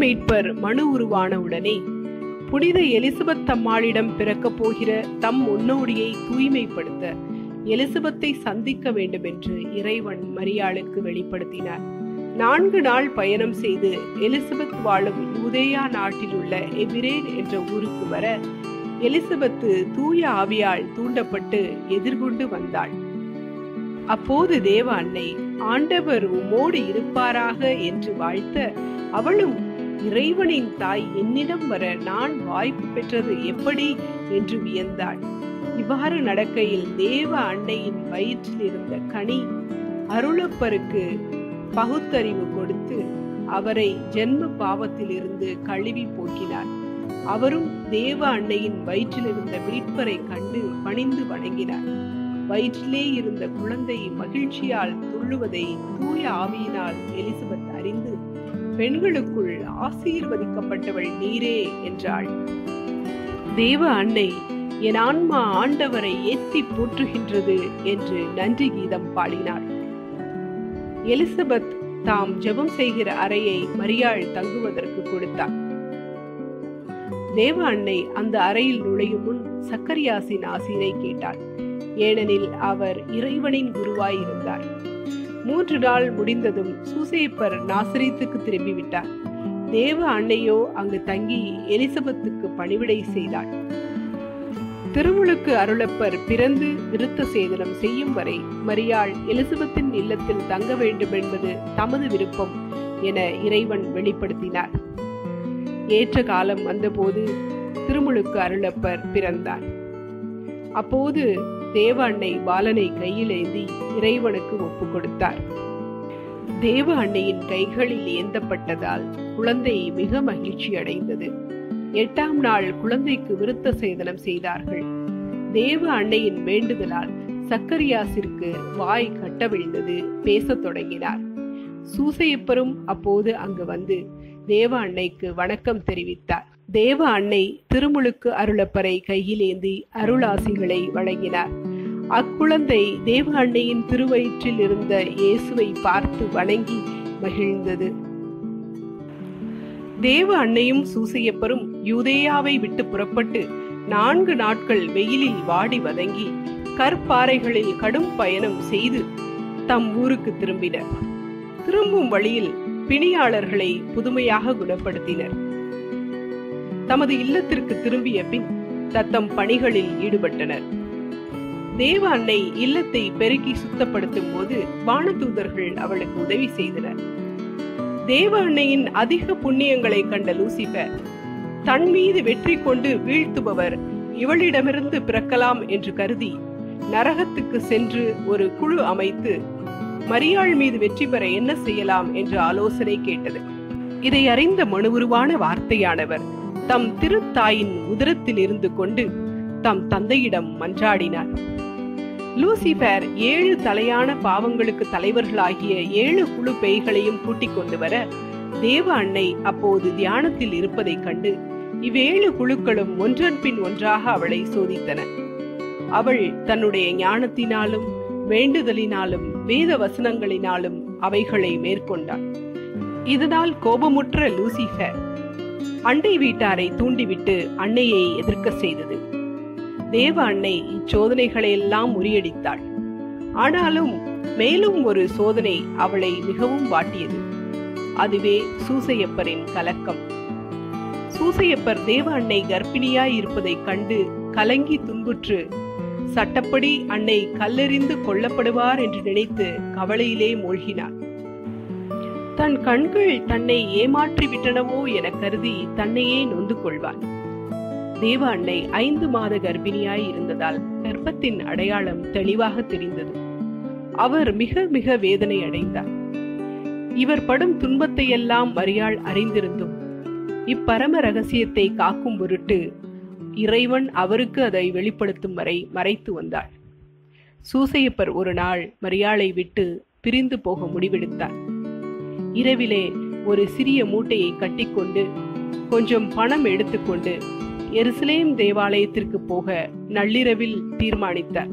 மீட்பர் மனு உருவான உடனே புனித எலிசபெத் அம்மாளிடம் பிறக்கப் போகிற தம் முன்னோடியை தூய்மைப்படுத்த எலிசபெத்தை சந்திக்க வேண்டும் என்று இறைவன் மரியாளுக்கு வெளிப்படுத்தினார் நான்கு நாள் பயணம் செய்து எலிசபெத் வாழும் யூதேயா நாட்டில் உள்ள எபிரேன் என்ற ஊருக்கு வர எலிசபெத்து தூய ஆவியால் தூண்டப்பட்டு எதிர்கொண்டு வந்தாள் அப்போது தேவ அன்னை ஆண்டவர் உம்மோடு இருப்பாராக என்று வாழ்த்த அவளும் இறைவனின் தாய் என்னிடம் வர நான் வாய்ப்பு பெற்றது எப்படி என்று வியந்தாள் இவ்வாறு நடக்கையில் தேவ அன்னையின் வயிற்றில் இருந்த கனி அருளப்பருக்கு பகுத்தறிவு கொடுத்து அவரை ஜென்ம பாவத்தில் இருந்து கழுவி போக்கினார் அவரும் தேவ அன்னையின் வயிற்றில் இருந்த மீட்பரை கண்டு பணிந்து வணங்கினார் வயிற்றிலே இருந்த குழந்தை மகிழ்ச்சியால் துள்ளுவதை தூய ஆவியினால் எலிசபெத் அறிந்து பெண்களுக்குள் ஆசீர்வதிக்கப்பட்டவள் நீரே என்றாள் தேவ அன்னை என் ஆன்மா ஆண்டவரை ஏத்தி போற்றுகின்றது என்று நன்றி கீதம் பாடினாள் எலிசபெத் தாம் ஜெபம் செய்கிற அறையை மரியாள் தங்குவதற்கு கொடுத்தார் தேவ அன்னை அந்த அறையில் நுழையும் முன் சக்கரியாசின் ஆசீரை கேட்டாள் ஏனெனில் அவர் இறைவனின் குருவாய் இருந்தார் மூன்று நாள் முடிந்ததும் சூசேப்பர் நாசரீத்துக்கு திரும்பிவிட்டார் தேவ அன்னையோ அங்கு தங்கி எலிசபெத்துக்கு பணிவிடை செய்தாள் திருமுழுக்கு அருளப்பர் பிறந்து விருத்த சேதனம் செய்யும் வரை மரியாள் எலிசபெத்தின் இல்லத்தில் தங்க வேண்டும் என்பது தமது விருப்பம் என இறைவன் வெளிப்படுத்தினார் ஏற்ற காலம் வந்தபோது திருமுழுக்கு அருளப்பர் பிறந்தார் அப்போது தேவ அன்னை பாலனை கையில் ஏந்தி இறைவனுக்கு ஒப்பு கொடுத்தார் தேவ அன்னையின் கைகளில் ஏந்தப்பட்டதால் குழந்தை மிக மகிழ்ச்சி அடைந்தது எட்டாம் நாள் குழந்தைக்கு விருத்த சேதனம் செய்தார்கள் தேவ அன்னையின் வேண்டுதலால் சக்கரியாசிற்கு வாய் கட்டவிழ்ந்தது பேசத் தொடங்கினார் சூசையப்பரும் அப்போது அங்கு வந்து தேவ அன்னைக்கு வணக்கம் தெரிவித்தார் தேவ அன்னை திருமுழுக்கு அருளப்பரை கையிலேந்தி அருளாசிகளை வழங்கினார் அக்குழந்தை தேவ அன்னையின் திருவயிற்றில் இருந்த இயேசுவை பார்த்து வணங்கி மகிழ்ந்தது தேவ அன்னையும் சூசையப்பரும் யூதேயாவை விட்டு புறப்பட்டு நான்கு நாட்கள் வெயிலில் வாடி வதங்கி கற்பாறைகளில் கடும் பயணம் செய்து தம் ஊருக்கு திரும்பினர் திரும்பும் வழியில் பிணியாளர்களை புதுமையாக குணப்படுத்தினர் தமது இல்லத்திற்கு திரும்பிய பின் தத்தம் பணிகளில் ஈடுபட்டனர் தேவ அன்னை இல்லத்தை பெருக்கி சுத்தப்படுத்தும் போது வானதூதர்கள் அவளுக்கு உதவி செய்தனர் தேவ அன்னையின் அதிக புண்ணியங்களை கண்ட லூசிபர் தன் மீது வெற்றி கொண்டு வீழ்த்துபவர் இவளிடமிருந்து பிறக்கலாம் என்று கருதி நரகத்துக்கு சென்று ஒரு குழு அமைத்து மரியாள் மீது வெற்றி பெற என்ன செய்யலாம் என்று ஆலோசனை கேட்டது இதை அறிந்த மனுவுருவான வார்த்தையானவர் தம் திருத்தாயின் உதரத்தில் இருந்து கொண்டு தம் தந்தையிடம் மன்றாடினார் லூசிபர் ஏழு தலையான பாவங்களுக்கு தலைவர்களாகிய ஏழு குழு பேய்களையும் கூட்டிக் கொண்டு வர தேவ அன்னை அப்போது தியானத்தில் இருப்பதைக் கண்டு இவ்வேழு குழுக்களும் ஒன்றன் பின் ஒன்றாக அவளை சோதித்தன அவள் தன்னுடைய ஞானத்தினாலும் வேண்டுதலினாலும் வேத வசனங்களினாலும் அவைகளை மேற்கொண்டாள் இதனால் கோபமுற்ற லூசிஃபர் அண்டை வீட்டாரை தூண்டிவிட்டு அன்னையை எதிர்க்க செய்தது தேவ அன்னை இச்சோதனைகளை எல்லாம் முறியடித்தாள் ஆனாலும் மேலும் ஒரு சோதனை அவளை மிகவும் வாட்டியது அதுவே சூசையப்பரின் கலக்கம் சூசையப்பர் தேவ அன்னை கர்ப்பிணியாய் இருப்பதைக் கண்டு கலங்கி துன்புற்று சட்டப்படி அன்னை கல்லெறிந்து கொல்லப்படுவார் என்று நினைத்து கவலையிலே மூழ்கினார் தன் கண்கள் தன்னை ஏமாற்றி விட்டனவோ என கருதி தன்னையே நொந்து கொள்வார் தேவ அன்னை ஐந்து மாத கர்ப்பிணியாய் இருந்ததால் கர்ப்பத்தின் அடையாளம் தெளிவாக தெரிந்தது அவர் மிக மிக வேதனை அடைந்தார் இவர் படும் துன்பத்தை எல்லாம் மரியாள் அறிந்திருந்தும் இப்பரம ரகசியத்தை காக்கும் பொருட்டு இறைவன் அவருக்கு அதை வெளிப்படுத்தும் வரை மறைத்து வந்தாள் சூசையப்பர் ஒரு நாள் மரியாளை விட்டு பிரிந்து போக முடிவெடுத்தார் இரவிலே ஒரு சிறிய மூட்டையை கட்டிக்கொண்டு கொஞ்சம் பணம் எடுத்துக்கொண்டு எருசலேம் தேவாலயத்திற்கு போக நள்ளிரவில் தீர்மானித்தார்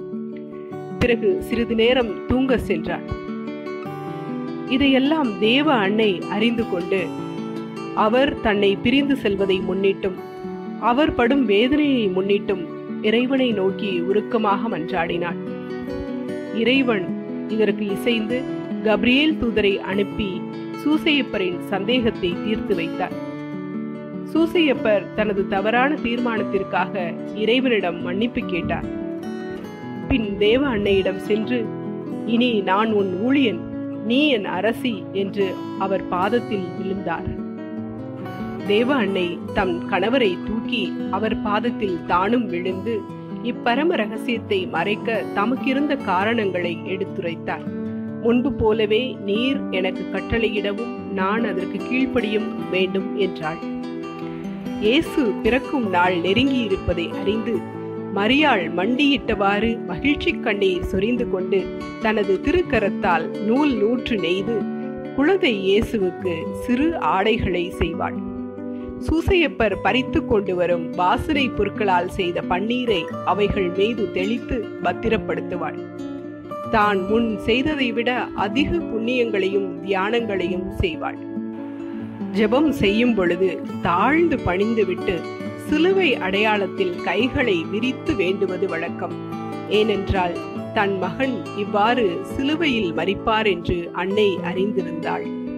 பிறகு சிறிது நேரம் தூங்க சென்றார் இதையெல்லாம் தேவ அன்னை அறிந்து கொண்டு அவர் தன்னை பிரிந்து செல்வதை முன்னிட்டும் அவர் படும் வேதனையை முன்னிட்டும் இறைவனை நோக்கி உருக்கமாக மன்றாடினாள் இறைவன் இதற்கு இசைந்து கப்ரியேல் தூதரை அனுப்பி சூசையப்பரின் சந்தேகத்தை தீர்த்து வைத்தார் சூசையப்பர் தனது தவறான தீர்மானத்திற்காக இறைவனிடம் மன்னிப்பு கேட்டார் பின் தேவ அன்னையிடம் சென்று இனி நான் உன் ஊழியன் நீ என் அரசி என்று அவர் பாதத்தில் விழுந்தார் தேவ அன்னை தம் கணவரை தூக்கி அவர் பாதத்தில் தானும் விழுந்து இப்பரம ரகசியத்தை மறைக்க தமக்கிருந்த காரணங்களை எடுத்துரைத்தார் முன்பு போலவே நீர் எனக்கு கட்டளையிடவும் நான் அதற்கு கீழ்ப்படியும் வேண்டும் என்றாள் இயேசு பிறக்கும் நாள் நெருங்கி இருப்பதை அறிந்து மரியாள் மண்டியிட்டவாறு மகிழ்ச்சி கண்ணீர் சொரிந்து கொண்டு தனது திருக்கரத்தால் நூல் நூற்று நெய்து குழந்தை இயேசுவுக்கு சிறு ஆடைகளை செய்வாள் சூசையப்பர் பறித்து கொண்டு வரும் வாசனை பொருட்களால் செய்த பன்னீரை அவைகள் மீது தெளித்து பத்திரப்படுத்துவாள் தான் முன் செய்ததை விட அதிக புண்ணியங்களையும் தியானங்களையும் செய்வாள் ஜெபம் செய்யும் பொழுது தாழ்ந்து பணிந்துவிட்டு சிலுவை அடையாளத்தில் கைகளை விரித்து வேண்டுவது வழக்கம் ஏனென்றால் தன் மகன் இவ்வாறு சிலுவையில் மறிப்பார் என்று அன்னை அறிந்திருந்தாள்